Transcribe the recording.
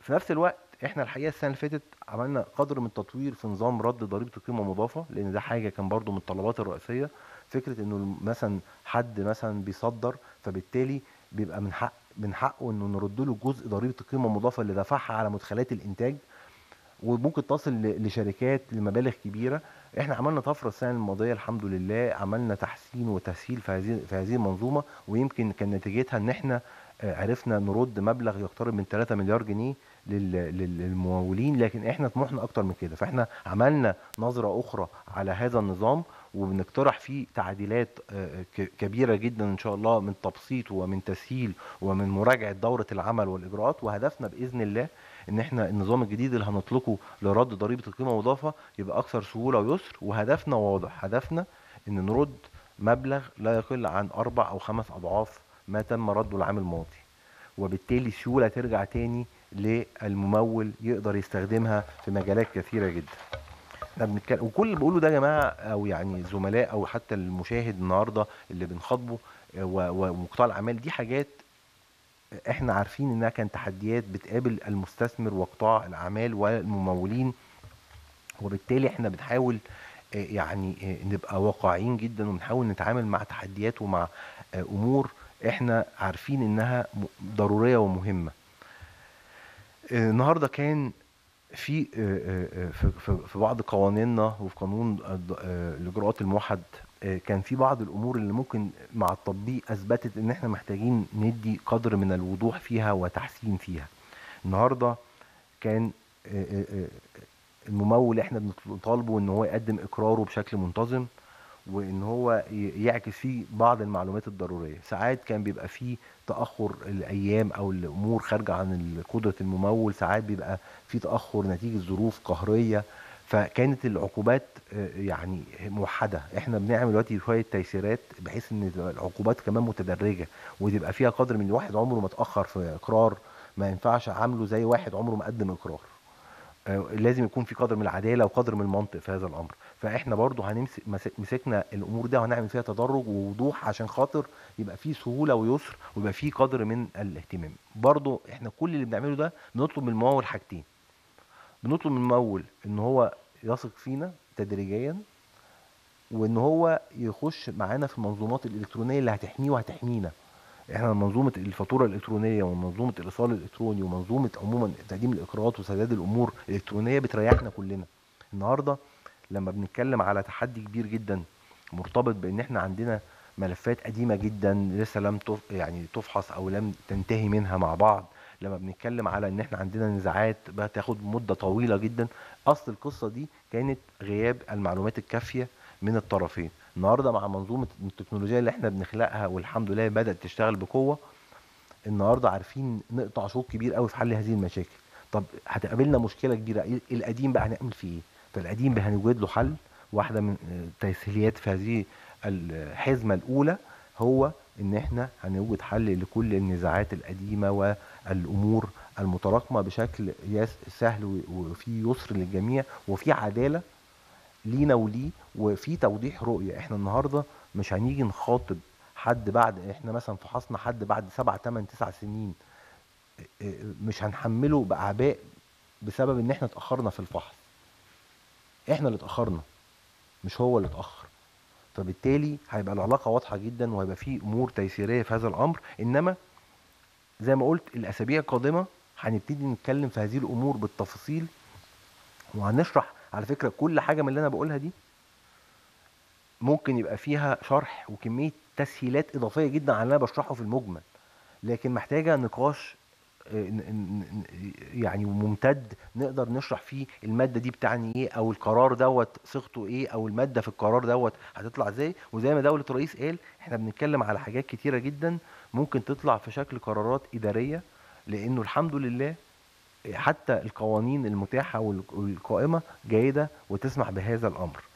في نفس الوقت احنا الحقيقه السنه اللي فاتت عملنا قدر من التطوير في نظام رد ضريبه القيمه المضافه لان ده حاجه كان برضو من الطلبات الرئيسيه فكره انه مثلا حد مثلا بيصدر فبالتالي بيبقى من حق من حقه انه نرد له جزء ضريبه القيمه المضافه اللي دفعها على مدخلات الانتاج وممكن تصل ل- لشركات لمبالغ كبيره احنا عملنا طفره السنه الماضيه الحمد لله عملنا تحسين وتسهيل في هذه في هذه المنظومه ويمكن كان نتيجتها ان احنا آه، عرفنا نرد مبلغ يقترب من 3 مليار جنيه لل- لل- للممولين لكن احنا طموحنا اكتر من كده فاحنا عملنا نظره اخرى على هذا النظام وبنقترح فيه تعديلات آه، ك- كبيره جدا ان شاء الله من تبسيط ومن تسهيل ومن مراجعه دوره العمل والاجراءات وهدفنا باذن الله ان احنا النظام الجديد اللي هنطلقه لرد ضريبه القيمه المضافه يبقى اكثر سهوله ويسر وهدفنا واضح هدفنا ان نرد مبلغ لا يقل عن اربع او خمس اضعاف ما تم رده العام الماضي وبالتالي سيوله ترجع تاني للممول يقدر يستخدمها في مجالات كثيره جدا احنا بنتكلم وكل اللي بقوله ده يا جماعه او يعني زملاء او حتى المشاهد النهارده اللي بنخاطبه آه، و- وقطاع الاعمال دي حاجات احنا عارفين انها كانت تحديات بتقابل المستثمر وقطاع الاعمال والممولين وبالتالي احنا بنحاول آه، يعني آه، نبقى واقعيين جدا وبنحاول نتعامل مع تحديات ومع آه، امور احنا عارفين انها م- ضروريه ومهمه آه، النهارده كان في آه، آه، آه، في- في في بعض قوانيننا وفي قانون الض- آه، الاجراءات الموحد آه، كان في بعض الامور اللي ممكن مع التطبيق اثبتت ان احنا محتاجين ندي قدر من الوضوح فيها وتحسين فيها النهارده كان آه، آه، آه، الممول احنا بنطالبه ان هو يقدم اقراره بشكل منتظم وان هو ي- يعكس فيه بعض المعلومات الضروريه ساعات كان بيبقى فيه تاخر الايام او الامور خارجه عن قدره الممول ساعات بيبقى في تاخر نتيجه ظروف قهريه فكانت العقوبات آه، يعني موحده احنا بنعمل دلوقتي شويه تيسيرات بحيث ان تبقى العقوبات كمان متدرجه وتبقى فيها قدر من الواحد عمره ما اتاخر في اقرار ما ينفعش عامله زي واحد عمره ما قدم اقرار آه، لازم يكون في قدر من العداله وقدر من المنطق في هذا الامر فاحنا برضو هنمسك مس- مسكنا الامور دي وهنعمل فيها تدرج ووضوح عشان خاطر يبقى في سهوله ويسر ويبقى في قدر من الاهتمام برضو احنا كل اللي بنعمله ده بنطلب من الممول حاجتين بنطلب من الممول ان هو يثق فينا تدريجيا وان هو يخش معانا في المنظومات الالكترونيه اللي هتحميه وهتحمينا احنا منظومه الفاتوره الالكترونيه ومنظومه الايصال الالكتروني ومنظومه عموما تقديم الاقراءات وسداد الامور الالكترونيه بتريحنا كلنا النهارده لما بنتكلم على تحدي كبير جدا مرتبط بان احنا عندنا ملفات قديمه جدا لسه لم تف يعني تفحص او لم تنتهي منها مع بعض لما بنتكلم على ان احنا عندنا نزاعات بتاخد مده طويله جدا اصل القصه دي كانت غياب المعلومات الكافيه من الطرفين النهارده مع منظومه التكنولوجيا اللي احنا بنخلقها والحمد لله بدات تشتغل بقوه النهارده عارفين نقطع شوط كبير قوي في حل هذه المشاكل طب هتقابلنا مشكله كبيره إيه القديم بقى هنعمل فيه ايه فالقديم بقى هنوجد له حل واحده من التسهيلات في هذه الحزمه الاولى هو ان احنا هنوجد حل لكل النزاعات القديمه والامور المتراكمه بشكل يس- سهل و- وفي يسر للجميع وفي عداله لينا وليه وفي توضيح رؤيه احنا النهارده مش هنيجي نخاطب حد بعد احنا مثلا فحصنا حد بعد سبع تمن تسع سنين اه، اه، مش هنحمله باعباء بسبب ان احنا اتاخرنا في الفحص احنا اللي اتاخرنا مش هو اللي اتاخر فبالتالي هيبقى العلاقه واضحه جدا وهيبقى في امور تيسيريه في هذا الامر انما زي ما قلت الاسابيع القادمه هنبتدي نتكلم في هذه الامور بالتفاصيل وهنشرح على فكره كل حاجه من اللي انا بقولها دي ممكن يبقى فيها شرح وكميه تسهيلات اضافيه جدا على اللي انا بشرحه في المجمل لكن محتاجه نقاش آه، ن- ن- ن- يعني ممتد نقدر نشرح فيه الماده دي بتعني ايه او القرار دوت صيغته ايه او الماده في القرار دوت هتطلع ازاي وزي ما دوله الرئيس قال احنا بنتكلم على حاجات كتيره جدا ممكن تطلع في شكل قرارات اداريه لانه الحمد لله حتى القوانين المتاحه والق- والقائمه جيده وتسمح بهذا الامر